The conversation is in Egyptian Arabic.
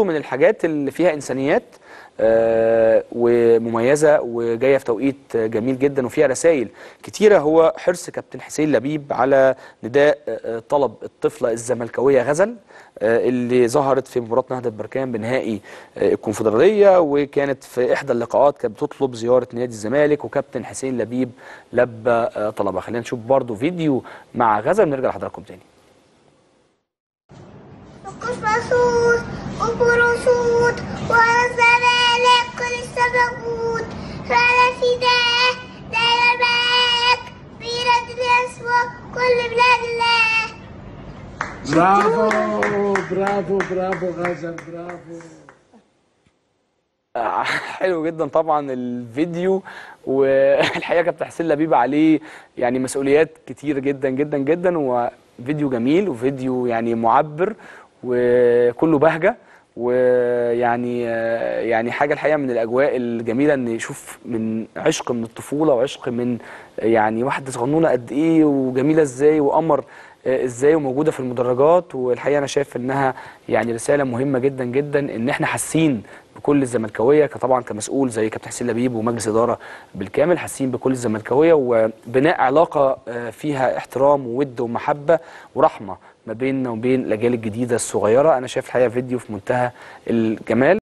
برضو من الحاجات اللي فيها انسانيات آه، ومميزه وجايه في توقيت جميل جدا وفيها رسائل كتيره هو حرص كابتن حسين لبيب على نداء آه، طلب الطفله الزملكاويه غزل آه، اللي ظهرت في مباراه نهضه بركان بنهائي آه، الكونفدراليه وكانت في احدى اللقاءات كانت بتطلب زياره نادي الزمالك وكابتن حسين لبيب لبى آه، طلبها خلينا نشوف برضو فيديو مع غزل ونرجع لحضراتكم تاني وقف مسعود وبرصود وعلى الزمالك كل السبقود فعلى فداه داير معاك بيرد الأسواق كل بلاد الله برافو برافو برافو غزل برافو آه، حلو جدا طبعا الفيديو والحقيقه كابتن حسين لبيب عليه يعني مسؤوليات كتير جدا جدا جدا وفيديو جميل وفيديو يعني معبر وكله بهجه ويعني آه، يعني حاجه الحقيقه من الاجواء الجميله ان يشوف من عشق من الطفوله وعشق من يعني واحده صغنونه قد ايه وجميله ازاي وقمر آه، ازاي وموجوده في المدرجات والحقيقه انا شايف انها يعني رساله مهمه جدا جدا ان احنا حاسين بكل الزملكاويه طبعا كمسؤول زي كابتن حسين لبيب ومجلس اداره بالكامل حاسين بكل الزملكاويه وبناء علاقه آه، فيها احترام وود ومحبه ورحمه ما بيننا وبين الاجيال الجديده الصغيره انا شايف الحقيقه فيديو في منتهى الجمال